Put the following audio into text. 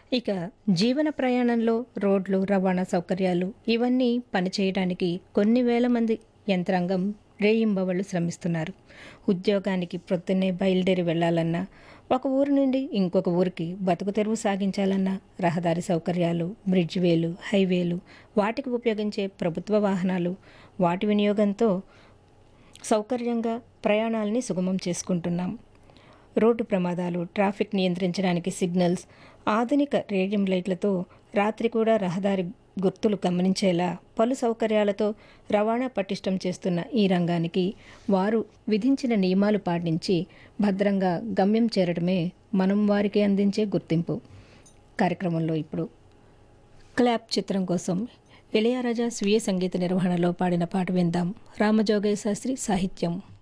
ఇక జీవన ప్రయాణంలో రోడ్లు రవాణా సౌకర్యాలు ఇవన్నీ పనిచేయడానికి కొన్ని వేల మంది యంత్రాంగం రేయింబవళ్ళు శ్రమిస్తున్నారు ఉద్యోగానికి ప్రొద్దున్నే బయలుదేరి వెళ్లాలన్నా ఒక ఊరు నుండి ఇంకొక ఊరికి బతుకు తెరువు సాగించాలన్నా రహదారి సౌకర్యాలు బ్రిడ్జ్ వేలు హైవేలు వాటికి ఉపయోగించే ప్రభుత్వ వాహనాలు వాటి వినియోగంతో సౌకర్యంగా ప్రయాణాలని సుగమం చేసుకుంటున్నాం రోడ్డు ప్రమాదాలు ట్రాఫిక్ నియంత్రించడానికి సిగ్నల్స్ ఆధునిక రేడియం లైట్లతో రాత్రి కూడా రహదారి గుర్తులు గమనించేలా పలు సౌకర్యాలతో రవాణా పటిష్టం చేస్తున్న ఈ రంగానికి వారు విధించిన నియమాలు పాటించి భద్రంగా గమ్యం చేరడమే మనం వారికి అందించే గుర్తింపు కార్యక్రమంలో ఇప్పుడు క్లాప్ చిత్రం కోసం ఇళయరాజా స్వీయ సంగీత నిర్వహణలో పాడిన పాట విందాం రామజోగయ్య శాస్త్రి సాహిత్యం